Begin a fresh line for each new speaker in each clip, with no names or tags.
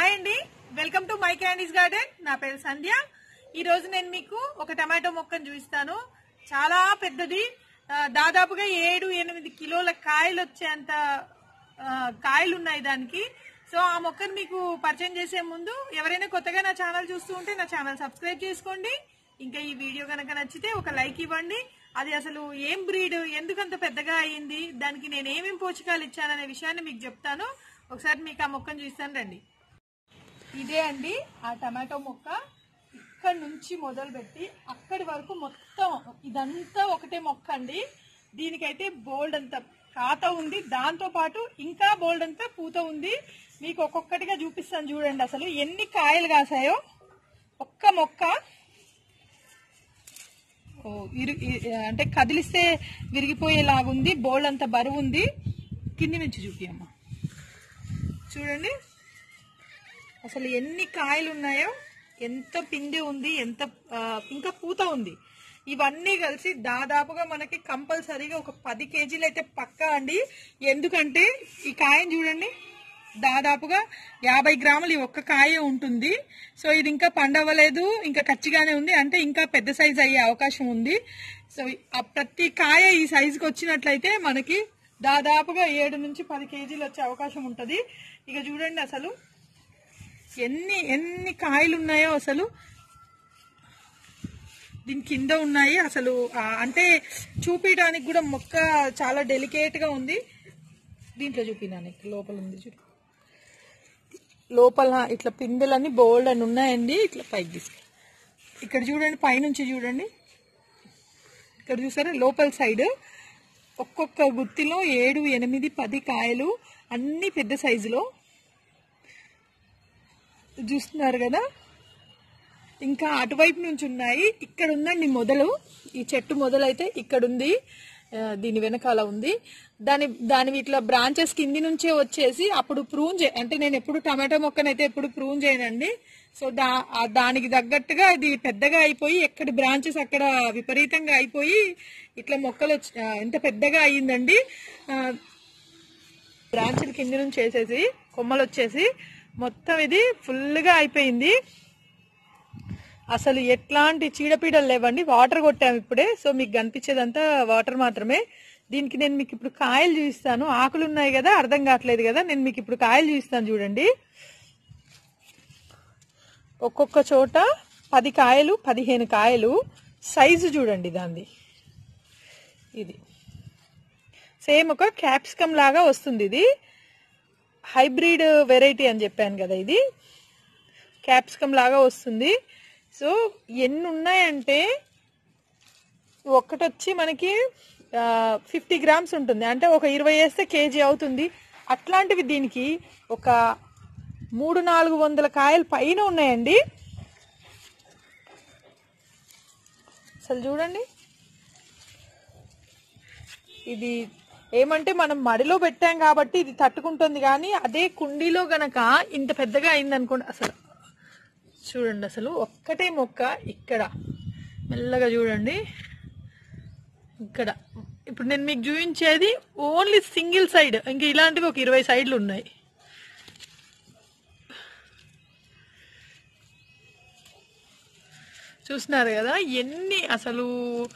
hi అండి welcome to my candies garden నా పేరు సంధ్య ఈ రోజు నేను మీకు ఒక టమాటో మొక్కను చూపిస్తాను చాలా పెద్దది ఆ, దాదాపుగా ఏడు ఎనిమిది కిలోల కాయలు వచ్చేంత ఆ, కాయలు ఉన్నాయి దానికి సో ఆ మొక్కను మీకు పరిచయం చేసే ముందు ఎవరైనా కొత్తగా నా ఛానల్ చూస్తూ ఉంటే నా ఛానల్ సబ్స్క్రైబ్ చేసుకోండి ఇంకా ఈ వీడియో కనుక నచ్చితే ఒక లైక్ ఇవ్వండి అది అసలు ఏం బ్రీడ్ ఎందుకంత పెద్దగా అయ్యింది దానికి నేను ఏమేం పోషకాలు ఇచ్చాననే విషయాన్ని మీకు చెప్తాను ఒకసారి మీకు ఆ మొక్కను చూస్తాను రండి ఇదే అండి ఆ టమాటో మొక్క ఇక్కడ నుంచి మొదలుపెట్టి అక్కడి వరకు మొత్తం ఇదంతా ఒకటే మొక్క అండి దీనికైతే బోల్డ్ అంత కాత ఉంది దాంతో పాటు ఇంకా బోల్డ్ అంతా పూత ఉంది మీకు ఒక్కొక్కటిగా చూపిస్తాను చూడండి అసలు ఎన్ని కాయలు కాసాయో ఒక్క మొక్క ఓ, ఇరు- ఇ- అంటే కదిలిస్తే విరిగిపోయేలాగుంది బోల్డ్ అంత బరువు ఉంది కింది నుంచి చూపియమ్మా చూడండి అసలు ఎన్ని కాయలు ఉన్నాయో ఎంత పిండి ఉంది ఎంత ఆ, ఇంకా పూత ఉంది ఇవన్నీ కలిసి దాదాపుగా మనకి కంపల్సరీగా ఒక పది కేజీలు అయితే పక్కా అండి ఎందుకంటే ఈ కాయని చూడండి దాదాపుగా యాభై గ్రాములు ఈ ఒక్క కాయ ఉంటుంది సో ఇది ఇంకా పండవలేదు ఇంకా కచ్చిగానే ఉంది అంటే ఇంకా పెద్ద సైజ్ అయ్యే అవకాశం ఉంది సో ఆ ప్రతి కాయ ఈ సైజుకి వచ్చినట్లయితే మనకి దాదాపుగా ఏడు నుంచి పది కేజీలు వచ్చే అవకాశం ఉంటుంది ఇక చూడండి అసలు ఎన్ని ఎన్ని కాయలు ఉన్నాయో అసలు దీని కింద ఉన్నాయి అసలు ఆ, అంటే చూపించడానికి కూడా మొక్క చాలా డెలికేట్ గా ఉంది దీంట్లో చూపినాను ఇక్కడ లోపల ఉంది చూడు లోపల ఇట్లా పిందెలన్నీ బోల్డ్ అని ఉన్నాయండి ఇట్లా పైకి తీసుకు ఇక్కడ చూడండి పైనుంచి చూడండి ఇక్కడ చూసారా లోపల సైడ్ ఒక్కొక్క గుత్తిలో ఏడు ఎనిమిది పది కాయలు అన్ని పెద్ద సైజులో చూస్తున్నారు కదా ఇంకా అటువైపు నుంచి ఉన్నాయి ఇక్కడ ఉందండి మొదలు ఈ చెట్టు మొదలైతే ఇక్కడ ఉంది ఆ, దీని వెనకాల ఉంది దాని దాని ఇట్లా బ్రాంచెస్ కింది నుంచే వచ్చేసి అప్పుడు ప్రూన్ చే అంటే నేను ఎప్పుడు టమాటో మొక్కనైతే ఎప్పుడు ప్రూన్ చేయనండి సో దా ఆ దానికి తగ్గట్టుగా ఇది పెద్దగా అయిపోయి ఎక్కడి బ్రాంచెస్ అక్కడ విపరీతంగా అయిపోయి ఇట్లా మొక్కలు వచ్చి ఆ, ఎంత పెద్దగా అయ్యిందండి ఆ, బ్రాంచ్ల కింద నుంచి వేసేసి కొమ్మలు వచ్చేసి మొత్తం ఇది ఫుల్గా అయిపోయింది అసలు ఎట్లాంటి చీడపీడలు లేవండి వాటర్ కొట్టాము ఇప్పుడే సో మీకు కనిపించేదంతా వాటర్ మాత్రమే దీనికి నేను మీకు ఇప్పుడు కాయలు చూపిస్తాను ఆకులు ఉన్నాయి కదా అర్థం కావట్లేదు కదా నేను మీకు ఇప్పుడు కాయలు చూపిస్తాను చూడండి ఒక్కొక్క చోట పది కాయలు పదిహేను కాయలు సైజు చూడండి దాన్ని ఇది సేమ్ ఒక క్యాప్సికమ్ లాగా వస్తుంది ఇది హైబ్రిడ్ వెరైటీ అని చెప్పాను కదా ఇది క్యాప్సికమ్ లాగా వస్తుంది సో ఎన్ని ఉన్నాయంటే ఒక్కటి వచ్చి మనకి ఫిఫ్టీ గ్రామ్స్ ఉంటుంది అంటే ఒక ఇరవై వేస్తే కేజీ అవుతుంది అట్లాంటివి దీనికి ఒక మూడు నాలుగు వందల కాయలు పైన ఉన్నాయండి అసలు చూడండి ఇది ఏమంటే మనం మడిలో పెట్టాం కాబట్టి ఇది తట్టుకుంటుంది కానీ అదే కుండీలో గనక ఇంత పెద్దగా అయిందనుకోండి అసలు చూడండి అసలు ఒక్కటే మొక్క ఇక్కడ మెల్లగా చూడండి ఇక్కడ ఇప్పుడు నేను మీకు చూపించేది ఓన్లీ సింగిల్ సైడ్ ఇంకా ఇలాంటివి ఒక ఇరవై సైడ్లు ఉన్నాయి చూస్తున్నారు కదా ఎన్ని అసలు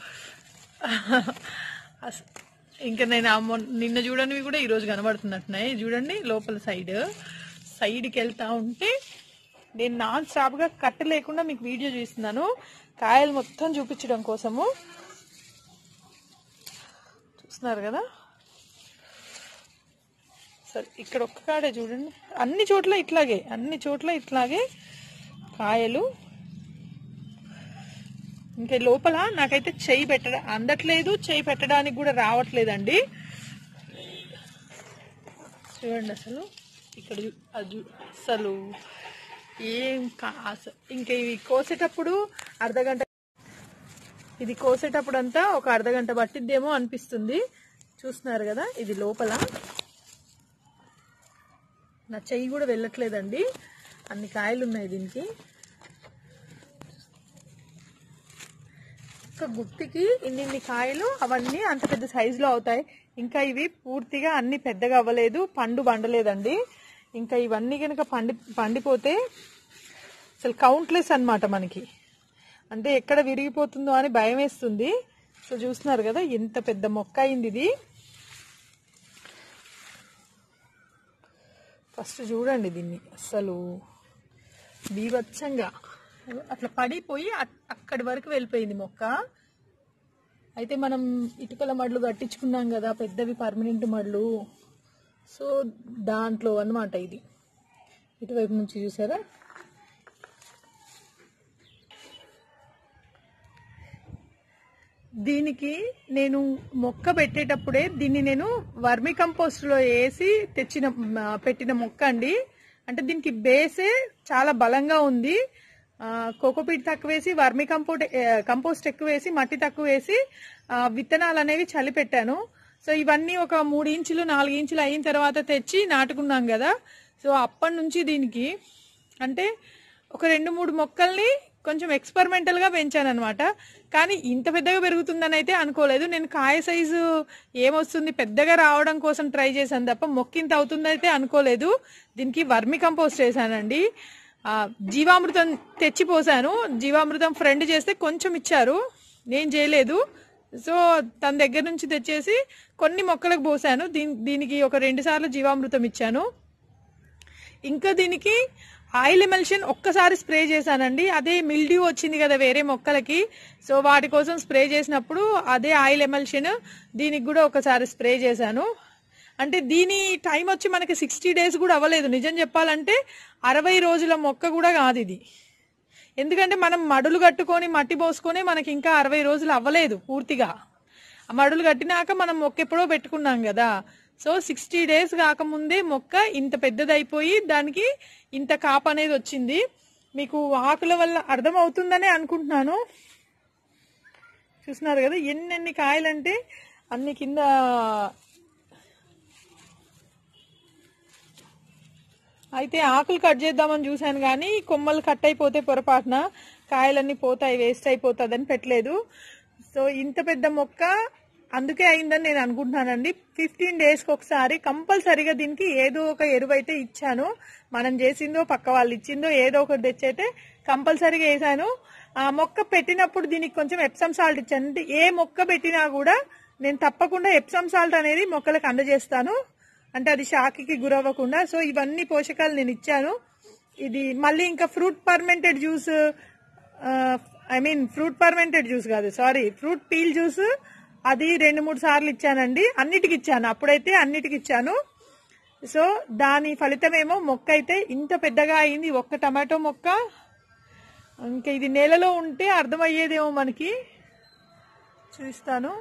అస- ఇంకా నేను ఆ మొన్న- నిన్న చూడనివి కూడా ఈరోజు కనబడుతున్నట్టున్నాయి చూడండి లోపల సైడ్ సైడ్కి వెళ్తా ఉంటే నేను నాన్ స్టాప్గా కట్ట లేకుండా మీకు వీడియో చూస్తున్నాను కాయలు మొత్తం చూపించడం కోసము చూస్తున్నారు కదా సరే ఇక్కడ ఒక్క కాడే చూడండి అన్ని చోట్ల ఇట్లాగే అన్ని చోట్ల ఇట్లాగే కాయలు ఇంకా లోపల నాకైతే చెయ్యి పెట్ట అందట్లేదు చెయ్యి పెట్టడానికి కూడా రావట్లేదండి చూడండి అసలు ఇక్కడ చూ- అది చూ- అసలు ఏం కా- అస- ఇంకా ఇవి కోసేటప్పుడు అర్ధగంట ఇది కోసేటప్పుడు అంతా ఒక అర్ధగంట పట్టిద్దేమో అనిపిస్తుంది చూస్తున్నారు కదా ఇది లోపల నా చెయ్యి కూడా వెళ్ళట్లేదండి అన్ని కాయలు ఉన్నాయి దీనికి ఒక్క గుత్తికి ఇన్నిన్ని కాయలు అవన్నీ అంత పెద్ద సైజులో అవుతాయి ఇంకా ఇవి పూర్తిగా అన్ని పెద్దగా అవ్వలేదు పండు బండలేదండి ఇంకా ఇవన్నీ కనుక పండి పండిపోతే అసలు కౌంట్లెస్ అన్నమాట మనకి అంటే ఎక్కడ విరిగిపోతుందో అని భయం వేస్తుంది సో చూస్తున్నారు కదా ఎంత పెద్ద మొక్క అయింది ఇది ఫస్ట్ చూడండి దీన్ని అసలు బీభత్సంగా అట్లా పడిపోయి అక్- అక్కడి వరకు వెళ్ళిపోయింది మొక్క అయితే మనం ఇటుకల మడ్లు కట్టించుకున్నాం కదా పెద్దవి పర్మనెంట్ మడ్లు సో దాంట్లో అన్నమాట ఇది ఇటువైపు నుంచి చూసారా దీనికి నేను మొక్క పెట్టేటప్పుడే దీన్ని నేను వర్మి కంపోస్ట్ లో వేసి తెచ్చిన మ, పెట్టిన మొక్క అండి అంటే దీనికి బేసే చాలా బలంగా ఉంది ఆ, కోకోపీట్ తక్కువ వేసి వర్మి కంపోస్ట్ కంపోస్ట్ ఎక్కువ వేసి మట్టి తక్కువ వేసి ఆ, విత్తనాలు అనేవి చలి పెట్టాను సో ఇవన్నీ ఒక మూడు ఇంచులు నాలుగు ఇంచులు అయిన తర్వాత తెచ్చి నాటుకున్నాం కదా సో అప్పటి నుంచి దీనికి అంటే ఒక రెండు మూడు మొక్కల్ని కొంచెం ఎక్స్పెరిమెంటల్ గా పెంచాను అనమాట కానీ ఇంత పెద్దగా పెరుగుతుందని అయితే అనుకోలేదు నేను కాయ సైజు ఏమొస్తుంది పెద్దగా రావడం కోసం ట్రై చేశాను తప్ప మొక్క ఇంత అవుతుందైతే అనుకోలేదు దీనికి వర్మి కంపోస్ట్ వేసానండి ఆ, జీవామృతం తెచ్చి పోసాను జీవామృతం ఫ్రెండ్ చేస్తే కొంచెం ఇచ్చారు నేను చేయలేదు సో తన దగ్గర నుంచి తెచ్చేసి కొన్ని మొక్కలకు పోసాను దీని దీనికి ఒక రెండు సార్లు జీవామృతం ఇచ్చాను ఇంకా దీనికి ఆయిల్ ఎమల్షన్ ఒక్కసారి స్ప్రే చేశానండి అదే మిల్డ్యూ వచ్చింది కదా వేరే మొక్కలకి సో వాటి కోసం స్ప్రే చేసినప్పుడు అదే ఆయిల్ ఎమల్షన్ దీనికి కూడా ఒకసారి స్ప్రే చేశాను అంటే దీని టైం వచ్చి మనకి సిక్స్టీ డేస్ కూడా అవ్వలేదు నిజం చెప్పాలంటే అరవై రోజుల మొక్క కూడా కాదు ఇది ఎందుకంటే మనం మడులు కట్టుకొని మట్టి పోసుకొని మనకి ఇంకా అరవై రోజులు అవ్వలేదు పూర్తిగా ఆ మడులు కట్టినాక మనం మొక్క ఎప్పుడో పెట్టుకున్నాం కదా సో సిక్స్టీ డేస్ కాకముందే మొక్క ఇంత పెద్దదైపోయి దానికి ఇంత కాపు అనేది వచ్చింది మీకు ఆకుల వల్ల అర్థం అవుతుందనే అనుకుంటున్నాను చూస్తున్నారు కదా ఎన్నెన్ని కాయలంటే అన్ని కింద అయితే ఆకులు కట్ చేద్దామని చూశాను కానీ కొమ్మలు కట్ అయిపోతే పొరపాటున కాయలన్నీ పోతాయి వేస్ట్ అయిపోతుందని పెట్టలేదు సో ఇంత పెద్ద మొక్క అందుకే అయిందని నేను అనుకుంటున్నానండి ఫిఫ్టీన్ డేస్కి ఒకసారి కంపల్సరీగా దీనికి ఏదో ఒక ఎరువు అయితే ఇచ్చాను మనం చేసిందో పక్క వాళ్ళు ఇచ్చిందో ఏదో ఒకటి తెచ్చైతే కంపల్సరీగా వేసాను ఆ మొక్క పెట్టినప్పుడు దీనికి కొంచెం ఎప్సమ్ సాల్ట్ ఇచ్చాను అంటే ఏ మొక్క పెట్టినా కూడా నేను తప్పకుండా ఎప్సమ్ సాల్ట్ అనేది మొక్కలకు అందజేస్తాను అంటే అది షాక్కి గురవ్వకుండా సో ఇవన్నీ పోషకాలు నేను ఇచ్చాను ఇది మళ్ళీ ఇంకా fruit fermented juice I mean fruit fermented juice కాదు సారీ ఫ్రూట్ పీల్ జ్యూస్ అది రెండు మూడు సార్లు ఇచ్చానండి అన్నిటికి ఇచ్చాను అప్పుడైతే అన్నిటికి ఇచ్చాను సో దాని ఫలితమేమో మొక్క అయితే ఇంత పెద్దగా అయింది ఒక్క టమాటో మొక్క ఇంకా ఇది నేలలో ఉంటే అర్థమయ్యేదేమో మనకి చూపిస్తాను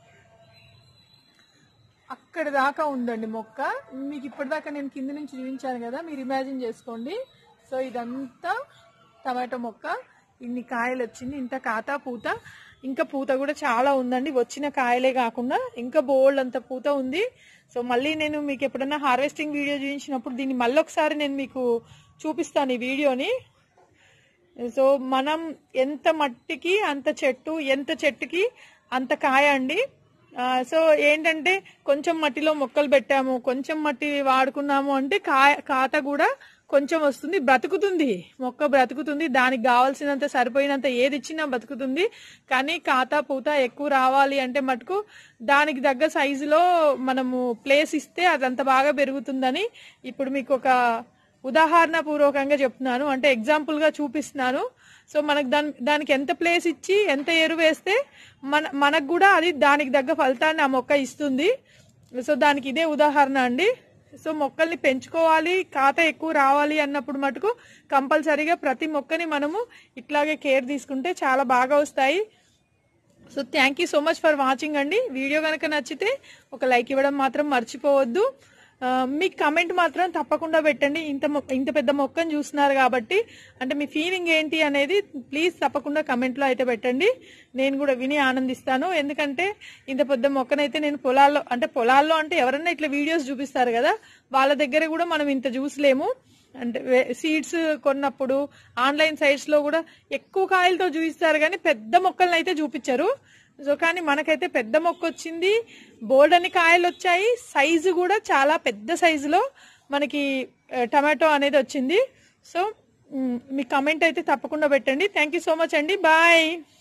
అక్కడ దాకా ఉందండి మొక్క మీకు ఇప్పటిదాకా నేను కింద నుంచి చూపించాను కదా మీరు ఇమాజిన్ చేసుకోండి సో ఇదంతా టమాటో మొక్క ఇన్ని కాయలు వచ్చింది ఇంత కాత పూత ఇంకా పూత కూడా చాలా ఉందండి వచ్చిన కాయలే కాకుండా ఇంకా బోల్డ్ అంత పూత ఉంది సో మళ్ళీ నేను మీకు ఎప్పుడన్నా హార్వెస్టింగ్ వీడియో చూపించినప్పుడు దీన్ని మళ్ళీ ఒకసారి నేను మీకు చూపిస్తాను ఈ వీడియోని సో మనం ఎంత మట్టికి అంత చెట్టు ఎంత చెట్టుకి అంత కాయ అండి ఆ, సో ఏంటంటే కొంచెం మట్టిలో మొక్కలు పెట్టాము కొంచెం మట్టి వాడుకున్నాము అంటే కాయ కాత కూడా కొంచెం వస్తుంది బ్రతుకుతుంది మొక్క బ్రతుకుతుంది దానికి కావాల్సినంత సరిపోయినంత ఏది ఇచ్చినా బ్రతుకుతుంది కానీ కాత పూత ఎక్కువ రావాలి అంటే మటుకు దానికి తగ్గ సైజులో మనము ప్లేస్ ఇస్తే అదంత బాగా పెరుగుతుందని ఇప్పుడు మీకు ఒక ఉదాహరణ పూర్వకంగా చెప్తున్నాను అంటే ఎగ్జాంపుల్ గా చూపిస్తున్నాను సో మనకు దాని దానికి ఎంత ప్లేస్ ఇచ్చి ఎంత ఎరువు వేస్తే మన మనకు కూడా అది దానికి తగ్గ ఫలితాన్ని ఆ మొక్క ఇస్తుంది సో దానికి ఇదే ఉదాహరణ అండి సో మొక్కల్ని పెంచుకోవాలి కాత ఎక్కువ రావాలి అన్నప్పుడు మటుకు కంపల్సరీగా ప్రతి మొక్కని మనము ఇట్లాగే కేర్ తీసుకుంటే చాలా బాగా వస్తాయి so thank you so much for watching అండి వీడియో కనుక నచ్చితే ఒక లైక్ ఇవ్వడం మాత్రం మర్చిపోవద్దు ఆ, మీ కమెంట్ మాత్రం తప్పకుండా పెట్టండి ఇంత మొ- ఇంత పెద్ద మొక్కను చూస్తున్నారు కాబట్టి అంటే మీ ఫీలింగ్ ఏంటి అనేది ప్లీజ్ తప్పకుండా కమెంట్లో అయితే పెట్టండి నేను కూడా విని ఆనందిస్తాను ఎందుకంటే ఇంత పెద్ద మొక్కనైతే నేను పొలాల్లో అంటే పొలాల్లో అంటే ఎవరన్నా ఇట్లా వీడియోస్ చూపిస్తారు కదా వాళ్ళ దగ్గర కూడా మనం ఇంత చూసలేము అంటే సీడ్స్ కొన్నప్పుడు ఆన్లైన్ సైట్స్ లో కూడా ఎక్కువ కాయలతో చూపిస్తారు కానీ పెద్ద మొక్కలను అయితే చూపించరు సో కానీ మనకైతే పెద్ద మొక్క వచ్చింది బోల్డ్ అని కాయలు వచ్చాయి సైజు కూడా చాలా పెద్ద సైజులో మనకి ఆ, టమాటో అనేది వచ్చింది సో మ్, మీ కమెంట్ అయితే తప్పకుండా పెట్టండి థ్యాంక్ యూ సో మచ్ అండి బాయ్